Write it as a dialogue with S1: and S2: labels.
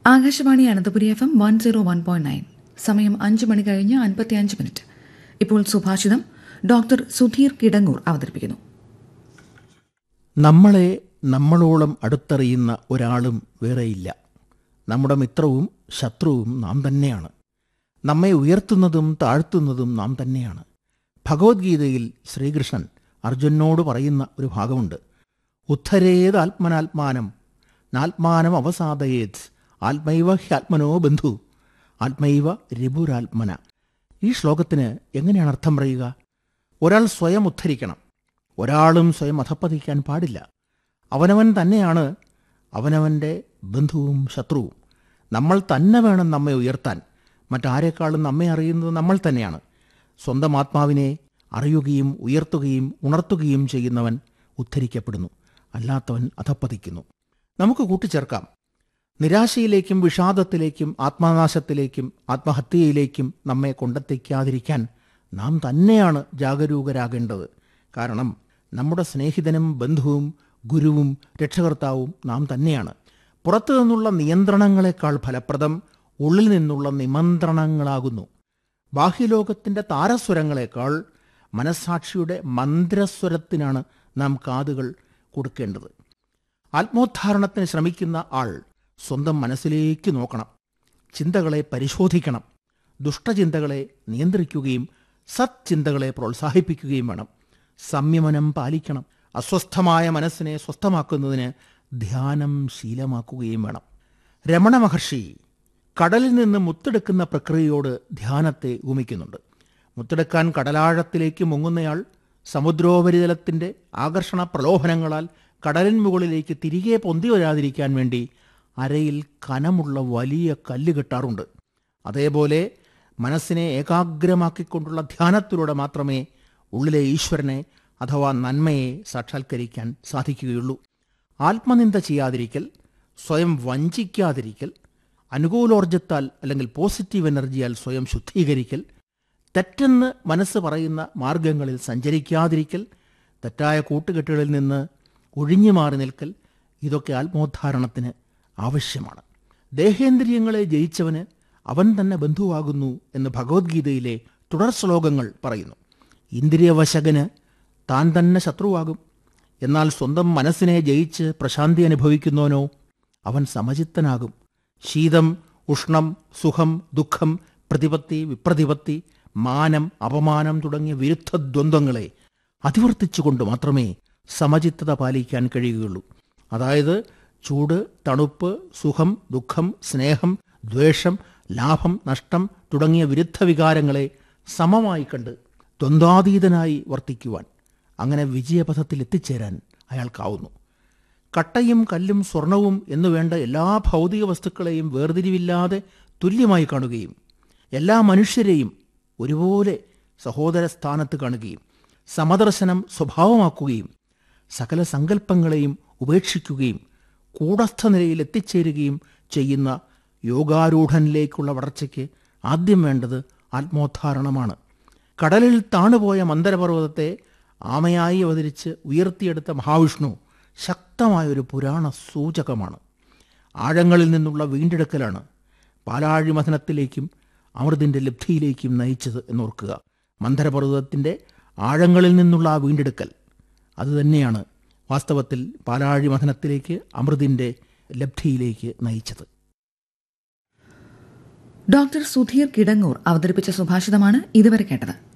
S1: Akashvani Ananthapuri F M one zero one point nine സമയം അഞ്ച് മണി കഴിഞ്ഞ് അൻപത്തിയഞ്ച് മിനിറ്റ് ഇപ്പോൾ സുഭാഷിതം ഡോക്ടർ സുധീർ കിടങ്ങൂർ അവതരിപ്പിക്കുന്നു
S2: നമ്മളെ നമ്മളോളം അടുത്തറിയുന്ന ഒരാളും വേറെയില്ല നമ്മുടെ മിത്രവും ശത്രുവും നാം തന്നെയാണ് നമ്മെ ഉയർത്തുന്നതും താഴ്ത്തുന്നതും നാം തന്നെയാണ് ഭഗവത്ഗീതയിൽ ശ്രീകൃഷ്ണൻ അർജുനോട് പറയുന്ന ഒരു ഭാഗമുണ്ട് ഉദ്ധരേത് ആത്മനാത്മാനം നാത്മാനം അവസാദയേത് ആത്മൈവ ഹ്യാത്മനോ ബന്ധു ആത്മൈവ രിപുരാത്മന ഈ ശ്ലോകത്തിന് എങ്ങനെയാണ് അർത്ഥം പറയുക ഒരാൾ സ്വയം ഉദ്ധരിക്കണം ഒരാളും സ്വയം അധപ്പതിക്കാൻ പാടില്ല അവനവൻ തന്നെയാണ് അവനവൻ്റെ ബന്ധുവും ശത്രുവും നമ്മൾ തന്നെ വേണം നമ്മെ ഉയർത്താൻ മറ്റാരെക്കാളും നമ്മെ അറിയുന്നത് നമ്മൾ തന്നെയാണ് സ്വന്തം ആത്മാവിനെ അറിയുകയും ഉയർത്തുകയും ഉണർത്തുകയും ചെയ്യുന്നവൻ ഉദ്ധരിക്കപ്പെടുന്നു അല്ലാത്തവൻ അധപ്പതിക്കുന്നു നമുക്ക് കൂട്ടിച്ചേർക്കാം നിരാശയിലേക്കും വിഷാദത്തിലേക്കും ആത്മനാശത്തിലേക്കും ആത്മഹത്യയിലേക്കും നമ്മെ കൊണ്ടെത്തിക്കാതിരിക്കാൻ നാം തന്നെയാണ് ജാഗരൂകരാകേണ്ടത് കാരണം നമ്മുടെ സ്നേഹിതനും ബന്ധുവും ഗുരുവും രക്ഷകർത്താവും നാം തന്നെയാണ് പുറത്തു നിന്നുള്ള നിയന്ത്രണങ്ങളെക്കാൾ ഫലപ്രദം ഉള്ളിൽ നിന്നുള്ള നിമന്ത്രണങ്ങളാകുന്നു ബാഹ്യലോകത്തിൻ്റെ താരസ്വരങ്ങളെക്കാൾ മനസ്സാക്ഷിയുടെ മന്ത്രസ്വരത്തിനാണ് നാം കാതുകൾ കൊടുക്കേണ്ടത് ആത്മോദ്ധാരണത്തിന് ശ്രമിക്കുന്ന ആൾ സ്വന്തം മനസ്സിലേക്ക് നോക്കണം ചിന്തകളെ പരിശോധിക്കണം ദുഷ്ടചിന്തകളെ നിയന്ത്രിക്കുകയും സത്ചിന്തകളെ പ്രോത്സാഹിപ്പിക്കുകയും വേണം സംയമനം പാലിക്കണം അസ്വസ്ഥമായ മനസ്സിനെ സ്വസ്ഥമാക്കുന്നതിന് ധ്യാനം ശീലമാക്കുകയും വേണം രമണ മഹർഷി കടലിൽ നിന്ന് മുത്തെടുക്കുന്ന പ്രക്രിയയോട് ധ്യാനത്തെ ഉപമിക്കുന്നുണ്ട് മുത്തെടുക്കാൻ കടലാഴത്തിലേക്ക് മുങ്ങുന്നയാൾ സമുദ്രോപരിതലത്തിൻ്റെ ആകർഷണ പ്രലോഭനങ്ങളാൽ കടലിൻ മുകളിലേക്ക് തിരികെ പൊന്തി വരാതിരിക്കാൻ വേണ്ടി അരയിൽ കനമുള്ള വലിയ കല്ല് കെട്ടാറുണ്ട് അതേപോലെ മനസ്സിനെ ഏകാഗ്രമാക്കിക്കൊണ്ടുള്ള ധ്യാനത്തിലൂടെ മാത്രമേ ഉള്ളിലെ ഈശ്വരനെ അഥവാ നന്മയെ സാക്ഷാത്കരിക്കാൻ സാധിക്കുകയുള്ളൂ ആത്മനിന്ദ ചെയ്യാതിരിക്കൽ സ്വയം വഞ്ചിക്കാതിരിക്കൽ അനുകൂലോർജത്താൽ അല്ലെങ്കിൽ പോസിറ്റീവ് എനർജിയാൽ സ്വയം ശുദ്ധീകരിക്കൽ തെറ്റെന്ന് മനസ്സ് പറയുന്ന മാർഗങ്ങളിൽ സഞ്ചരിക്കാതിരിക്കൽ തെറ്റായ കൂട്ടുകെട്ടുകളിൽ നിന്ന് ഒഴിഞ്ഞു മാറി നിൽക്കൽ ഇതൊക്കെ ആത്മോദ്ധാരണത്തിന് ആവശ്യമാണ് ദേഹേന്ദ്രിയങ്ങളെ ജയിച്ചവന് അവൻ തന്നെ ബന്ധുവാകുന്നു എന്ന് ഭഗവത്ഗീതയിലെ തുടർ ശ്ലോകങ്ങൾ പറയുന്നു ഇന്ദ്രിയവശകന് താൻ തന്നെ ശത്രുവാകും എന്നാൽ സ്വന്തം മനസ്സിനെ ജയിച്ച് പ്രശാന്തി അനുഭവിക്കുന്നവനോ അവൻ സമചിത്തനാകും ശീതം ഉഷ്ണം സുഖം ദുഃഖം പ്രതിപത്തി വിപ്രതിപത്തി മാനം അപമാനം തുടങ്ങിയ വിരുദ്ധ ദ്വന്ദ്ങ്ങളെ അതിവർത്തിച്ചുകൊണ്ട് മാത്രമേ സമചിത്തത പാലിക്കാൻ കഴിയുകയുള്ളൂ അതായത് ചൂട് തണുപ്പ് സുഖം ദുഃഖം സ്നേഹം ദ്വേഷം ലാഭം നഷ്ടം തുടങ്ങിയ വിരുദ്ധ വികാരങ്ങളെ സമമായി കണ്ട് ദ്വന്ദ്വാതീതനായി വർത്തിക്കുവാൻ അങ്ങനെ വിജയപഥത്തിൽ എത്തിച്ചേരാൻ അയാൾക്കാവുന്നു കട്ടയും കല്ലും സ്വർണവും എന്നു വേണ്ട എല്ലാ ഭൗതിക വസ്തുക്കളെയും വേർതിരിവില്ലാതെ തുല്യമായി കാണുകയും എല്ലാ മനുഷ്യരെയും ഒരുപോലെ സഹോദര സ്ഥാനത്ത് കാണുകയും സമദർശനം സ്വഭാവമാക്കുകയും സകല സങ്കല്പങ്ങളെയും ഉപേക്ഷിക്കുകയും കൂടസ്ഥ നിലയിൽ എത്തിച്ചേരുകയും ചെയ്യുന്ന യോഗാരൂഢനിലേക്കുള്ള വളർച്ചയ്ക്ക് ആദ്യം വേണ്ടത് ആത്മോദ്ധാരണമാണ് കടലിൽ താണുപോയ മന്ദരപർവ്വതത്തെ ആമയായി അവതരിച്ച് ഉയർത്തിയെടുത്ത മഹാവിഷ്ണു ശക്തമായൊരു പുരാണ സൂചകമാണ് ആഴങ്ങളിൽ നിന്നുള്ള വീണ്ടെടുക്കലാണ് പാലാഴിമഥനത്തിലേക്കും അമൃതിൻ്റെ ലബ്ധിയിലേക്കും നയിച്ചത് എന്നോർക്കുക മന്ദരപർവ്വതത്തിൻ്റെ ആഴങ്ങളിൽ നിന്നുള്ള ആ വീണ്ടെടുക്കൽ അതുതന്നെയാണ് വാസ്തവത്തിൽ പാലാഴിമഥനത്തിലേക്ക് അമൃതിൻ്റെ ലബ്ധിയിലേക്ക് നയിച്ചത്
S1: ഡോക്ടർ സുധീർ കിടങ്ങൂർ അവതരിപ്പിച്ച സുഭാഷിതമാണ് ഇതുവരെ കേട്ടത്